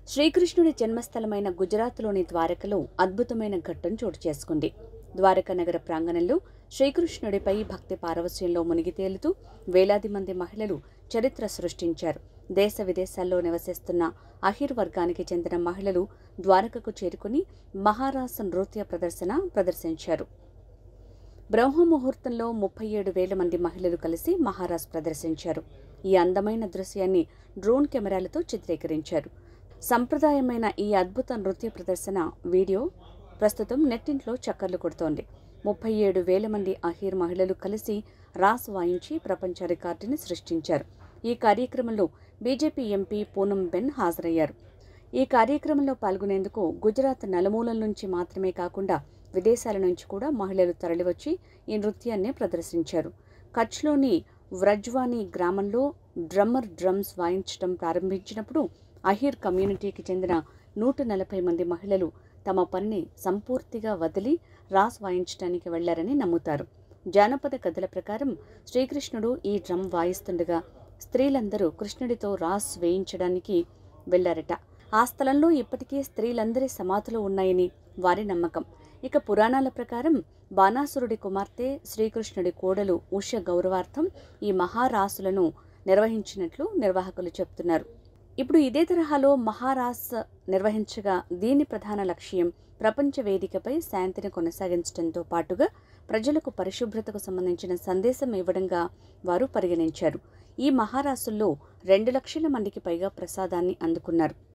శ్రీకృష్ణుడి జన్మస్థలమైన గుజరాత్లోని ద్వారకలో అద్భుతమైన ఘట్టం చోటు చేసుకుంది ద్వారక నగర ప్రాంగణంలో శ్రీకృష్ణుడిపై భక్తి పారవస్యంలో మునిగి తేలుతూ వేలాది మంది మహిళలు చరిత్ర సృష్టించారు దేశ విదేశాల్లో నివసిస్తున్న అహిర్ వర్గానికి చెందిన మహిళలు ద్వారకకు చేరుకుని మహారాస నృత్య ప్రదర్శన ప్రదర్శించారు బ్రహ్మ ముహూర్తంలో ముప్పై ఏడు వేల మంది మహిళలు కలిసి మహారాజ్ ప్రదర్శించారు ఈ అందమైన దృశ్యాన్ని డ్రోన్ కెమెరాలతో చిత్రీకరించారు సంప్రదాయమైన ఈ అద్భుత నృత్య ప్రదర్శన వీడియో ప్రస్తుతం నెట్టింట్లో చక్కర్లు కొడుతోంది ముప్పై ఏడు వేల మంది అహీర్ మహిళలు కలిసి రాస్ వాయించి ప్రపంచ రికార్డుని సృష్టించారు ఈ కార్యక్రమంలో బీజేపీ ఎంపీ పూనం బెన్ హాజరయ్యారు ఈ కార్యక్రమంలో పాల్గొనేందుకు గుజరాత్ నలుమూలల నుంచి మాత్రమే కాకుండా విదేశాల నుంచి కూడా మహిళలు తరలివచ్చి ఈ నృత్యాన్ని ప్రదర్శించారు కచ్లోని వ్రజ్వాని గ్రామంలో డ్రమ్మర్ డ్రమ్స్ వాయించడం ప్రారంభించినప్పుడు అహీర్ కమ్యూనిటీకి చెందిన నూట నలభై మంది మహిళలు తమ పనిని సంపూర్తిగా వదిలి రాస్ వాయించడానికి వెళ్లారని నమ్ముతారు జానపద కథల ప్రకారం శ్రీకృష్ణుడు ఈ డ్రమ్ వాయిస్తుండగా స్త్రీలందరూ కృష్ణుడితో రాస్ వేయించడానికి వెళ్లారట ఆ స్థలంలో ఇప్పటికీ స్త్రీలందరి సమాధులు ఉన్నాయని వారి నమ్మకం ఇక పురాణాల ప్రకారం బాణాసురుడి కుమార్తె శ్రీకృష్ణుడి కోడలు ఉష గౌరవార్థం ఈ మహారాసులను నిర్వహించినట్లు నిర్వాహకులు చెప్తున్నారు ఇప్పుడు ఇదే తరహాలో మహారాస్ నిర్వహించగా దీని ప్రధాన లక్ష్యం ప్రపంచ వేదికపై శాంతిని కొనసాగించడంతో పాటుగా ప్రజలకు పరిశుభ్రతకు సంబంధించిన సందేశం ఇవ్వడంగా వారు పరిగణించారు ఈ మహారాసుల్లో రెండు లక్షల మందికి పైగా ప్రసాదాన్ని అందుకున్నారు